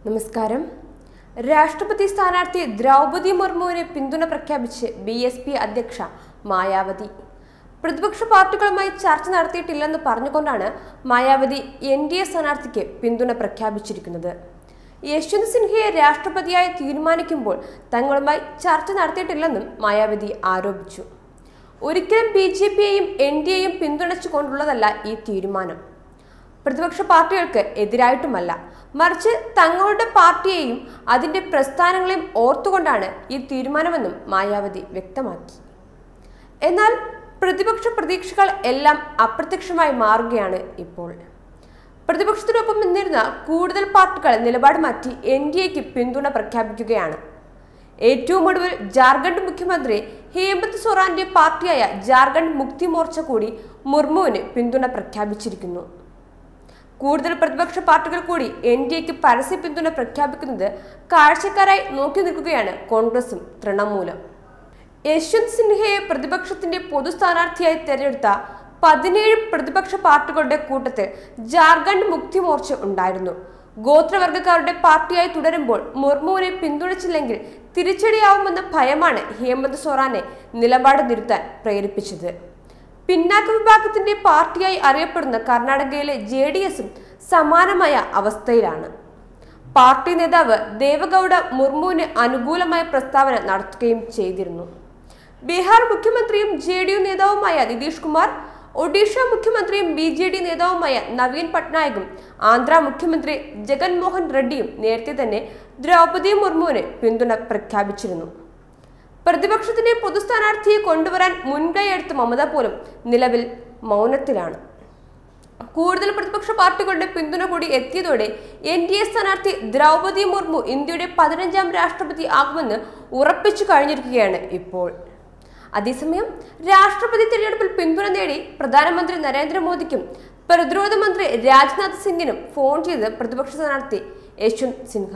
നമസ്കാരം രാഷ്ട്രപതി സ്ഥാനാർത്ഥി ദ്രൗപതി മുർമുവിന് പിന്തുണ പ്രഖ്യാപിച്ച് ബി എസ് പി അധ്യക്ഷ മായാവതി പ്രതിപക്ഷ പാർട്ടികളുമായി ചർച്ച നടത്തിയിട്ടില്ലെന്ന് പറഞ്ഞുകൊണ്ടാണ് മായാവതി എൻ ഡി എ സ്ഥാനാർത്ഥിക്ക് പിന്തുണ പ്രഖ്യാപിച്ചിരിക്കുന്നത് യശ്വന്ത് സിൻഹയെ രാഷ്ട്രപതിയായി തീരുമാനിക്കുമ്പോൾ തങ്ങളുമായി ചർച്ച നടത്തിയിട്ടില്ലെന്നും മായാവതി ആരോപിച്ചു ഒരിക്കലും ബി ജെ പിയെയും എൻ ഡി എയും പിന്തുണച്ചുകൊണ്ടുള്ളതല്ല ഈ തീരുമാനം പ്രതിപക്ഷ പാർട്ടികൾക്ക് എതിരായിട്ടുമല്ല മറിച്ച് തങ്ങളുടെ പാർട്ടിയെയും അതിന്റെ പ്രസ്ഥാനങ്ങളെയും ഓർത്തുകൊണ്ടാണ് ഈ തീരുമാനമെന്നും മായാവതി വ്യക്തമാക്കി എന്നാൽ പ്രതിപക്ഷ പ്രതീക്ഷകൾ എല്ലാം അപ്രത്യക്ഷമായി മാറുകയാണ് ഇപ്പോൾ പ്രതിപക്ഷത്തിനൊപ്പം നിന്നിരുന്ന കൂടുതൽ പാർട്ടികൾ നിലപാട് മാറ്റി എൻ ഡി എക്ക് പിന്തുണ പ്രഖ്യാപിക്കുകയാണ് ഏറ്റവും ഒടുവിൽ ജാർഖണ്ഡ് മുഖ്യമന്ത്രി ഹേമന്ത് സൊറാന്റെ പാർട്ടിയായ ജാർഖണ്ഡ് മുക്തി മോർച്ച കൂടി മുർമുവിന് പിന്തുണ പ്രഖ്യാപിച്ചിരിക്കുന്നു കൂടുതൽ പ്രതിപക്ഷ പാർട്ടികൾ കൂടി എൻ ഡി എക്ക് പരസ്യ പിന്തുണ പ്രഖ്യാപിക്കുന്നത് കാഴ്ചക്കാരായി നോക്കി നിൽക്കുകയാണ് കോൺഗ്രസും തൃണമൂലം യശ്വന്ത് സിൻഹയെ പ്രതിപക്ഷത്തിന്റെ പൊതു സ്ഥാനാർത്ഥിയായി തെരഞ്ഞെടുത്ത പതിനേഴ് പ്രതിപക്ഷ പാർട്ടികളുടെ കൂട്ടത്തിൽ ജാർഖണ്ഡ് മുക്തി മോർച്ച ഉണ്ടായിരുന്നു ഗോത്രവർഗക്കാരുടെ പാർട്ടിയായി തുടരുമ്പോൾ മുർമുവിനെ പിന്തുണച്ചില്ലെങ്കിൽ തിരിച്ചടിയാവുമെന്ന ഭയമാണ് ഹേമന്ത് സൊറാനെ നിലപാട് നിരുത്താൻ പ്രേരിപ്പിച്ചത് പിന്നാക്ക വിഭാഗത്തിന്റെ പാർട്ടിയായി അറിയപ്പെടുന്ന കർണാടകയിലെ ജെ ഡി എസും സമാനമായ അവസ്ഥയിലാണ് പാർട്ടി നേതാവ് ദേവഗൌഡ മുർമുവിന് അനുകൂലമായ പ്രസ്താവന നടത്തുകയും ചെയ്തിരുന്നു ബീഹാർ മുഖ്യമന്ത്രിയും ജെ ഡി യു നേതാവുമായ നിതീഷ് കുമാർ ഒഡീഷ മുഖ്യമന്ത്രിയും ബി ജെ ഡി നേതാവുമായ നവീൻ പട്നായകും ആന്ധ്ര മുഖ്യമന്ത്രി ജഗൻമോഹൻ റെഡ്ഡിയും നേരത്തെ തന്നെ ദ്രൗപദി മുർമുവിന് പിന്തുണ പ്രഖ്യാപിച്ചിരുന്നു പ്രതിപക്ഷത്തിന്റെ പൊതു സ്ഥാനാർത്ഥിയെ കൊണ്ടുവരാൻ മുൻകൈയെടുത്ത മമത പോലും നിലവിൽ മൗനത്തിലാണ് കൂടുതൽ പ്രതിപക്ഷ പാർട്ടികളുടെ പിന്തുണ കൂടി എത്തിയതോടെ എൻ ഡി എ സ്ഥാനാർത്ഥി ദ്രൗപദി മുർമു ഇന്ത്യയുടെ പതിനഞ്ചാം രാഷ്ട്രപതി ആകുമെന്ന് ഉറപ്പിച്ചു കഴിഞ്ഞിരിക്കുകയാണ് ഇപ്പോൾ അതേസമയം രാഷ്ട്രപതി തിരഞ്ഞെടുപ്പിൽ പിന്തുണ നേടി പ്രധാനമന്ത്രി നരേന്ദ്രമോദിക്കും പ്രതിരോധ മന്ത്രി രാജ്നാഥ് സിംഗിനും ഫോൺ ചെയ്ത് പ്രതിപക്ഷ സ്ഥാനാർത്ഥി യശ്വന്ത് സിൻഹ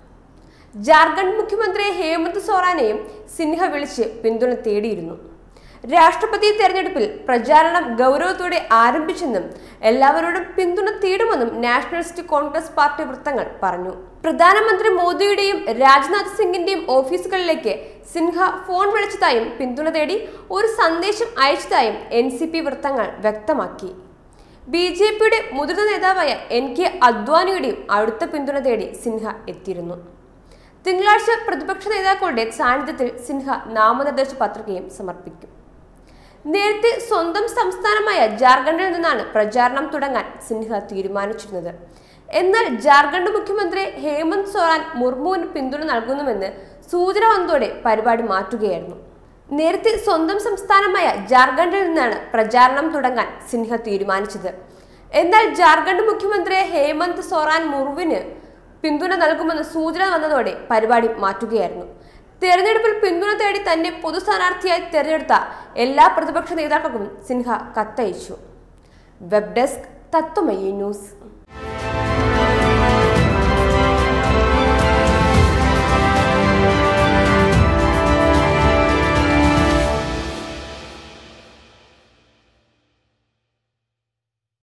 ജാർഖണ്ഡ് മുഖ്യമന്ത്രി ഹേമന്ത് സോറാനെയും സിൻഹ വിളിച്ച് പിന്തുണ തേടിയിരുന്നു രാഷ്ട്രപതി തെരഞ്ഞെടുപ്പിൽ പ്രചാരണം ഗൗരവത്തോടെ ആരംഭിച്ചെന്നും എല്ലാവരോടും പിന്തുണ തേടുമെന്നും നാഷണലിസ്റ്റ് കോൺഗ്രസ് പാർട്ടി വൃത്തങ്ങൾ പറഞ്ഞു പ്രധാനമന്ത്രി മോദിയുടെയും രാജ്നാഥ് സിംഗിന്റെയും ഓഫീസുകളിലേക്ക് സിൻഹ ഫോൺ വിളിച്ചതായും പിന്തുണ തേടി ഒരു സന്ദേശം അയച്ചതായും എൻ സി പി വൃത്തങ്ങൾ വ്യക്തമാക്കി ബി ജെ പിയുടെ മുതിർന്ന നേതാവായ എൻ കെ അദ്വാനിയുടെയും അടുത്ത പിന്തുണ തേടി സിൻഹ എത്തിയിരുന്നു തിങ്കളാഴ്ച പ്രതിപക്ഷ നേതാക്കളുടെ സാന്നിധ്യത്തിൽ സിൻഹ നാമനിർദ്ദേശ പത്രികയും സമർപ്പിക്കും നേരത്തെ സ്വന്തം സംസ്ഥാനമായ ജാർഖണ്ഡിൽ നിന്നാണ് പ്രചാരണം തുടങ്ങാൻ സിൻഹ തീരുമാനിച്ചിരുന്നത് എന്നാൽ ജാർഖണ്ഡ് മുഖ്യമന്ത്രി ഹേമന്ത് സോറാൻ മുർമുവിന് പിന്തുണ നൽകുന്നുവെന്ന് സൂചന വന്നതോടെ പരിപാടി മാറ്റുകയായിരുന്നു നേരത്തെ സ്വന്തം സംസ്ഥാനമായ ജാർഖണ്ഡിൽ നിന്നാണ് പ്രചാരണം തുടങ്ങാൻ സിൻഹ തീരുമാനിച്ചത് എന്നാൽ ജാർഖണ്ഡ് മുഖ്യമന്ത്രി ഹേമന്ത് സോറാൻ മുർവിന് പിന്തുണ നൽകുമെന്ന് സൂചന വന്നതോടെ പരിപാടി മാറ്റുകയായിരുന്നു തെരഞ്ഞെടുപ്പിൽ പിന്തുണ തേടി തന്നെ പൊതു സ്ഥാനാർത്ഥിയായി തെരഞ്ഞെടുത്ത എല്ലാ പ്രതിപക്ഷ നേതാക്കൾക്കും സിൻഹ കത്തയച്ചു വെബ് ഡെസ്ക് തത്വമയി ന്യൂസ്